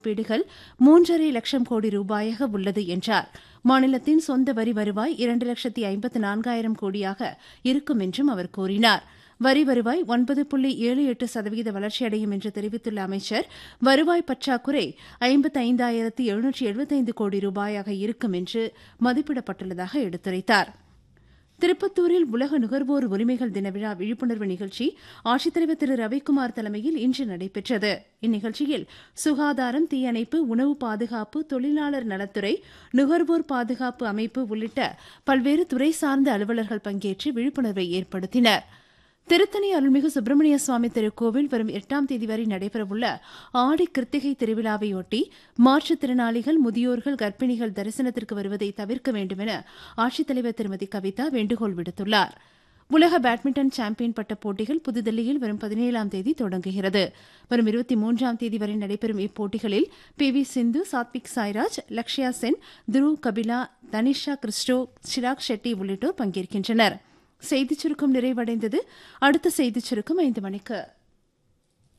இழப்பீடுகள் மூன்றரை லட்சம் கோடி ரூபாயாக உள்ளது என்றார் மாநிலத்தின் சொந்த வரி வருவாய் இரண்டு லட்சத்தி ஐம்பத்து நான்காயிரம் கோடியாக இருக்கும் என்றும் அவர் கூறினார் வரி வருவாய் ஒன்பது புள்ளி ஏழு எட்டு சதவீத வளர்ச்சியடையும் என்று தெரிவித்துள்ள அமைச்சர் வருவாய் பற்றாக்குறை ஐம்பத்து ஐந்தாயிரத்து எழுநூற்றி எழுபத்தைந்து கோடி ரூபாயாக இருக்கும் என்று மதிப்பிடப்பட்டுள்ளதாக எடுத்துரைத்தார் திருப்பத்தூரில் உலக நுகர்வோர் உரிமைகள் தின விழா விழிப்புணர்வு நிகழ்ச்சி ஆட்சித்தலைவர் திரு ரவிக்குமார் தலைமையில் இன்று நடைபெற்றது இந்நிகழ்ச்சியில் சுகாதாரம் தீயணைப்பு உணவு பாதுகாப்பு தொழிலாளர் நலத்துறை நுகர்வோர் பாதுகாப்பு அமைப்பு உள்ளிட்ட பல்வேறு துறை சார்ந்த அலுவலர்கள் பங்கேற்று விழிப்புணர்வை ஏற்படுத்தினர் திருத்தணி அருள்மிகு சுப்பிரமணிய சுவாமி திருக்கோவில் வரும் எட்டாம் தேதி வரை நடைபெறவுள்ள ஆடி கிருத்திகை திருவிழாவையொட்டி மாற்றுத்திறனாளிகள் முதியோர்கள் கர்ப்பிணிகள் தரிசனத்திற்கு வருவதை தவிர்க்க வேண்டும் என ஆட்சித்தலைவர் திருமதி கவிதா வேண்டுகோள் விடுத்துள்ளார் உலக பேட்மிண்டன் சாம்பியன் பட்ட போட்டிகள் புதுதில்லியில் வரும் பதினேழாம் தேதி தொடங்குகிறது வரும் இருபத்தி மூன்றாம் தேதி வரை நடைபெறும் இப்போட்டிகளில் பி வி சிந்து சாத்விக் சாய்ராஜ் லக்ஷயா சென் துருவ் கபிலா தனிஷா கிறிஸ்டோ சிராக் ஷெட்டி உள்ளிட்டோர் பங்கேற்கின்றனர் செய்திச் சுருக்கம் நிறைவடைந்தது அடுத்த செய்திச் சுருக்கம் ஐந்து மணிக்கு